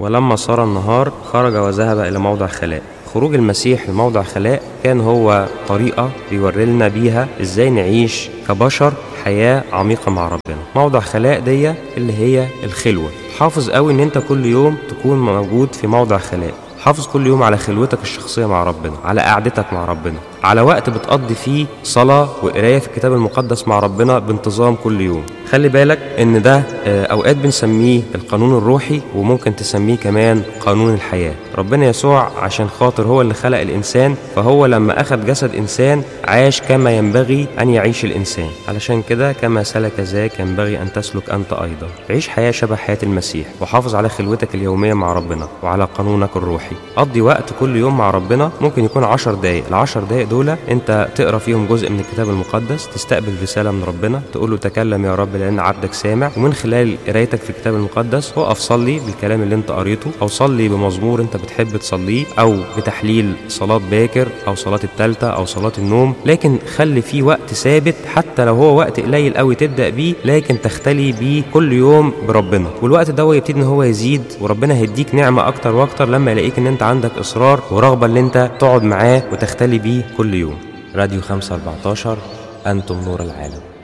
ولما صار النهار خرج وذهب إلى موضع خلاء خروج المسيح لموضع خلاء كان هو طريقة بيوري لنا بيها ازاي نعيش كبشر حياة عميقة مع ربنا موضع خلاء دي اللي هي الخلوة حافظ قوي ان انت كل يوم تكون موجود في موضع خلاء حافظ كل يوم على خلوتك الشخصية مع ربنا على قعدتك مع ربنا على وقت بتقضي فيه صلاة وقراية في الكتاب المقدس مع ربنا بانتظام كل يوم خلي بالك ان ده آه، اوقات بنسميه القانون الروحي وممكن تسميه كمان قانون الحياة ربنا يسوع عشان خاطر هو اللي خلق الانسان فهو لما اخذ جسد انسان عاش كما ينبغي ان يعيش الانسان علشان كده كما سلك ذاك ينبغي ان تسلك انت ايضا عيش حياة شبه حياة المسيح وحافظ على خلوتك اليومية مع ربنا وعلى قانونك الروحي قضي وقت كل يوم مع ربنا ممكن يكون عشر دقايق العشر دقايق دول انت تقرا فيهم جزء من الكتاب المقدس تستقبل رسالة من ربنا تقول له تكلم يا رب لان عبدك سامع ومن خلال قرايتك في الكتاب المقدس وقف صلي بالكلام اللي انت قريته او صلي بمزمور انت بتحب تصليه او بتحليل صلاة باكر او صلاة التالتة او صلاة النوم لكن خلي فيه وقت ثابت حتى لو هو وقت قليل قوي تبدا بيه لكن تختلي بيه كل يوم بربنا والوقت ده يبتدي ان هو يزيد وربنا هيديك نعمه اكتر واكتر لما يلاقيك ان انت عندك اصرار ورغبه ان انت تقعد معاه وتختلي بيه كل يوم راديو 514 انتم نور العالم